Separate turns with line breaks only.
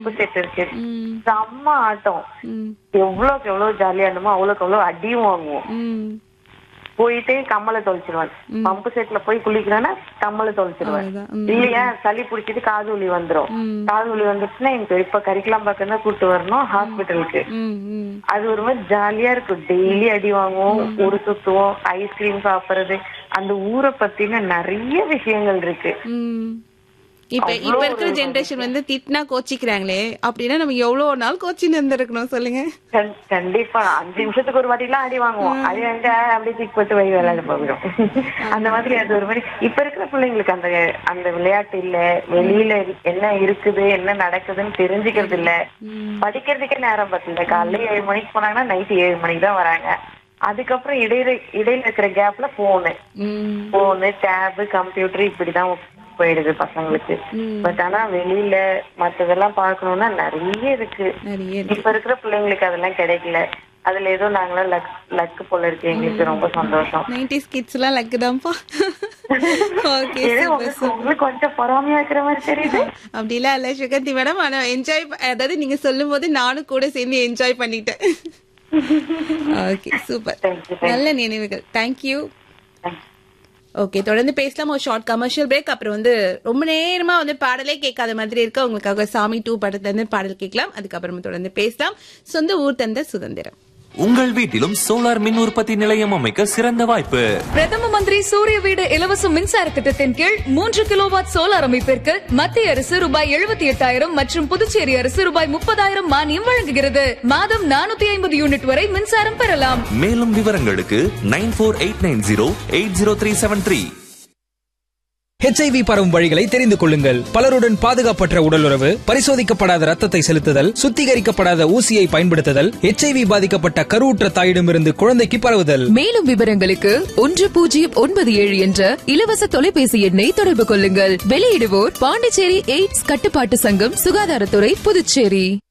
Set இருக்கு
ம்
செம்ம ஆட்டம்
ம்
எவ்வளவுக்கு எவ்வளவு ஜாலியா இருந்தோமோ அவ்வளவுக்கு அவ்வளவு அடியும் வாங்குவோம்
ம்
போயிட்டு கம்மலை தொலைச்சிருவேன் பம்பு செட்ல போய் குளிக்கிறேன்னா கம்மலை தொலைச்சிருவேன்
அவ்வளவுதான். ம்.
இல்லையா சளி பிடிச்சிட்டு காது வலி வந்துரும்
ம்.
காது வலி வந்துச்சுன்னா எனக்கு இப்ப கரிக்கலாம் பக்கம் தான் கூட்டு வரணும் ஹாஸ்பிட்டலுக்கு
ம் ம்
அது ஒரு மாதிரி ஜாலியா இருக்கும் டெய்லி அடி வாங்குவோம் ஊரு சுத்துவோம் ஐஸ்கிரீம் சாப்பிடுறது அந்த ஊரை பத்தின நிறைய விஷயங்கள் இருக்கு
ம். இப்ப இப்ப இருக்கிற ஜெனரேஷன் வந்து திட்டினா கோச்சிக்கிறாங்களே அப்படின்னா நம்ம எவ்வளவு நாள் கோச்சின்னு இருந்திருக்கணும் சொல்லுங்க
கண்- கண்டிப்பா அஞ்சு நிமிஷத்துக்கு ஒரு வாட்டி எல்லாம் அடி வாங்குவோம் அடி வாங்கிட்டு ஆ, அப்படியே தூக்கி போட்டு வை விளையாட போயிடும் அந்த மாதிரி அது ஒரு மாதிரி இப்ப இருக்கிற பிள்ளைங்களுக்கு அந்த அந்த விளையாட்டு இல்ல வெளியில என்ன இருக்குது என்ன நடக்குதுன்னு தெரிஞ்சுக்கிறது இல்ல படிக்கிறதுக்கே நேரம் பத்தல காலைல ஏழு மணிக்கு போனாங்கன்னா நைட்டு ஏழு மணிக்கு தான் வராங்க அதுக்கப்புறம் இடையில இடையில இருக்கிற கேப்ல போனு
ம்
போனு டேபு கம்ப்யூட்டர் இப்படிதான் போயிடுது பசங்களுக்கு பட் ஆனா வெளியில மத்ததெல்லாம் பார்க்கணும்னா நிறைய இருக்கு
நிறைய இருக்கு
இப்ப இருக்கிற பிள்ளைங்களுக்கு அதெல்லாம் கிடைக்கல அதுல ஏதோ நாங்களாம் லக் லக்கு போல இருக்கு எங்களுக்கு ரொம்ப சந்தோஷம்
நைன்டிஸ் கிட்ஸ் எல்லாம் லக்கு தான்ப்பா ஓகே
ஏதோ உங்களுக்கு உங்களுக்கு கொஞ்சம் பொறாமையா இருக்கிற மாதிரி தெரியுது
அப்படிலாம் இல்ல சுகந்தி மேடம் ஆனா என்ஜாய் அதாவது நீங்க சொல்லும் போது நானும் கூட சேர்ந்து என்ஜாய் பண்ணிட்டேன் okay super
Thank you, thank
நல்ல நினைவுகள் தேங்க்யூ ஓகே தொடர்ந்து பேசலாம் ஒரு ஷார்ட் கமர்ஷியல் பிரேக் அப்புறம் வந்து ரொம்ப நேரமா வந்து பாடலே கேட்காத மாதிரி இருக்கு உங்களுக்காக சாமி டூ படத்துல இருந்து பாடல் கேட்கலாம் அதுக்கப்புறமா தொடர்ந்து பேசலாம் சொந்த ஊர் தந்த சுதந்திரம்
உங்கள் வீட்டிலும் சோலார் மின் உற்பத்தி நிலையம் அமைக்க சிறந்த வாய்ப்பு
பிரதம மந்திரி சூரிய வீடு இலவச மின்சார திட்டத்தின் கீழ் மூன்று கிலோவாட் சோலார் அமைப்பிற்கு மத்திய அரசு ரூபாய் எழுபத்தி எட்டாயிரம் மற்றும் புதுச்சேரி அரசு ரூபாய் முப்பதாயிரம் மானியம் வழங்குகிறது மாதம் நானூத்தி ஐம்பது யூனிட் வரை மின்சாரம் பெறலாம்
மேலும் விவரங்களுக்கு nine four eight nine zero eight zero three seven three
HIV பரவும் வழிகளை தெரிந்து கொள்ளுங்கள் பலருடன் பாதுகாப்பற்ற உடலுறவு பரிசோதிக்கப்படாத ரத்தத்தை செலுத்துதல் சுத்திகரிக்கப்படாத ஊசியை பயன்படுத்துதல் ஹெச்ஐவி பாதிக்கப்பட்ட கருவுற்ற தாயிடமிருந்து குழந்தைக்கு பரவுதல்
மேலும் விவரங்களுக்கு ஒன்று பூஜ்ஜியம் ஒன்பது ஏழு என்ற இலவச தொலைபேசி எண்ணை தொடர்பு கொள்ளுங்கள் வெளியிடுவோர் பாண்டிச்சேரி எய்ட்ஸ் கட்டுப்பாட்டு சங்கம் சுகாதாரத்துறை புதுச்சேரி